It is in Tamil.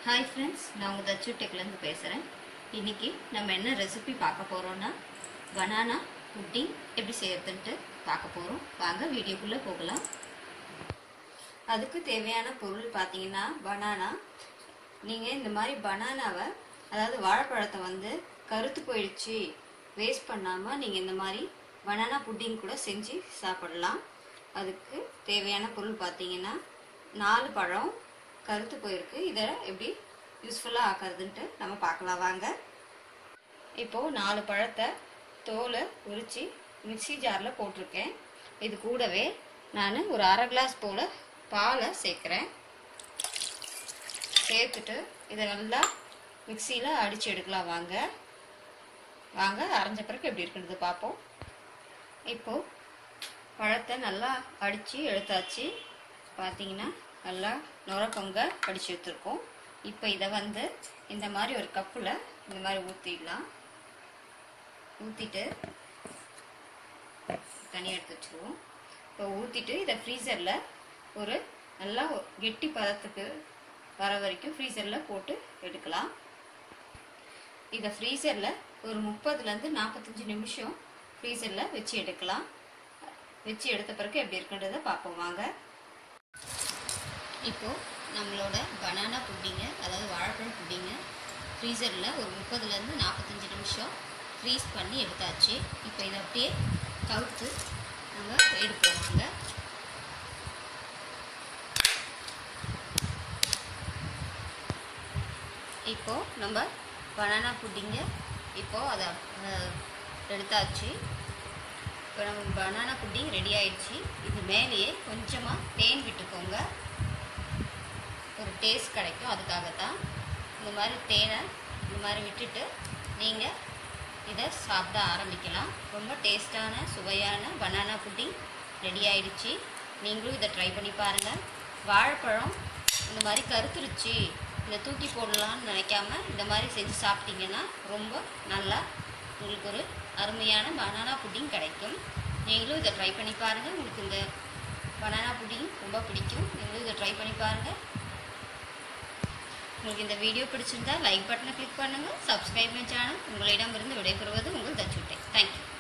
ஹாய் ஃப்ரெண்ட்ஸ் நான் உங்கள் தச்சு டெக்லேருந்து பேசுகிறேன் இன்னைக்கு நம்ம என்ன ரெசிபி பார்க்க போகிறோன்னா பனானா புட்டிங் எப்படி செய்யறதுன்ட்டு பார்க்க போகிறோம் வாங்க வீடியோக்குள்ளே போகலாம் அதுக்கு தேவையான பொருள் பார்த்தீங்கன்னா பனானா நீங்கள் இந்த மாதிரி பனானாவை அதாவது வாழைப்பழத்தை வந்து கருத்து போயிடுச்சு வேஸ்ட் பண்ணாமல் நீங்கள் இந்த மாதிரி பனானா புட்டிங் கூட செஞ்சு சாப்பிடலாம் அதுக்கு தேவையான பொருள் பார்த்தீங்கன்னா நாலு பழம் கருத்து போயிருக்கு இதை எப்படி யூஸ்ஃபுல்லாக ஆக்கிறதுன்ட்டு நம்ம பார்க்கலாம் வாங்க இப்போது நாலு பழத்தை தோலை உரித்து மிக்ஸி ஜாரில் போட்டிருக்கேன் இது கூடவே நான் ஒரு அரை கிளாஸ் போல் பாலை சேர்க்குறேன் சேர்த்துட்டு இதை நல்லா மிக்சியில் அடித்து எடுக்கலாம் வாங்க வாங்க அரைஞ்ச பிறகு எப்படி இருக்குன்றது பார்ப்போம் இப்போது பழத்தை நல்லா அடித்து எடுத்தாச்சு பார்த்தீங்கன்னா நல்லா நுர பொங்க அடித்து எடுத்துருக்கோம் இப்போ இதை வந்து இந்த மாதிரி ஒரு கப்பில் இந்த மாதிரி ஊற்றிடலாம் ஊற்றிட்டு தனியாக எடுத்து வச்சுருவோம் இப்போ ஊற்றிட்டு இதை ஃப்ரீசரில் ஒரு நல்லா கெட்டி பதத்துக்கு வர வரைக்கும் ஃப்ரீசரில் போட்டு எடுக்கலாம் இதை ஃப்ரீசரில் ஒரு முப்பதுலேருந்து நாற்பத்தஞ்சு நிமிஷம் ஃப்ரீசரில் வச்சு எடுக்கலாம் வச்சு எடுத்த பிறகு எப்படி இருக்குன்றதை பார்ப்போம் வாங்க இப்போது நம்மளோட பனானா புட்டிங்க அதாவது வாழைப்பழம் புட்டிங்க ஃப்ரீசரில் ஒரு முப்பதுலேருந்து நாற்பத்தஞ்சு நிமிஷம் ஃப்ரீஸ் பண்ணி எடுத்தாச்சு இப்போ இதை அப்படியே கவுத்து நம்ம எடுப்போம் வாங்க இப்போது நம்ம பனானா புட்டிங்க இப்போது அதை எடுத்தாச்சு இப்போ நம்ம பனானா புட்டிங் ரெடி ஆயிடுச்சு இது மேலேயே கொஞ்சமாக தேன் விட்டுக்கோங்க ஒரு டேஸ்ட் கிடைக்கும் அதுக்காகத்தான் இந்த மாதிரி தேனை இந்த மாதிரி விட்டுட்டு நீங்கள் இதை சாப்பிட ஆரம்பிக்கலாம் ரொம்ப டேஸ்டான சுவையான பனானா புட்டிங் ரெடி ஆயிடுச்சு நீங்களும் இதை ட்ரை பண்ணி பாருங்கள் வாழைப்பழம் இந்த மாதிரி கருத்துருச்சு இதை தூக்கி போடலாம்னு நினைக்காம இந்த மாதிரி செஞ்சு சாப்பிட்டீங்கன்னா ரொம்ப நல்லா உங்களுக்கு ஒரு அருமையான பனானா புட்டிங் கிடைக்கும் நீங்களும் இதை ட்ரை பண்ணி பாருங்கள் உங்களுக்கு இந்த பனானா புட்டிங் ரொம்ப பிடிக்கும் நீங்களும் இதை ட்ரை பண்ணி பாருங்கள் உங்களுக்கு இந்த வீடியோ பிடிச்சிருந்தா லைக் பட்டனை கிளிக் பண்ணுங்கள் சப்ஸ்கிரைப் மை சேனல் உங்களிடமிருந்து விடைபெறுவது உங்கள் தச்சுட்டேன் தேங்க்யூ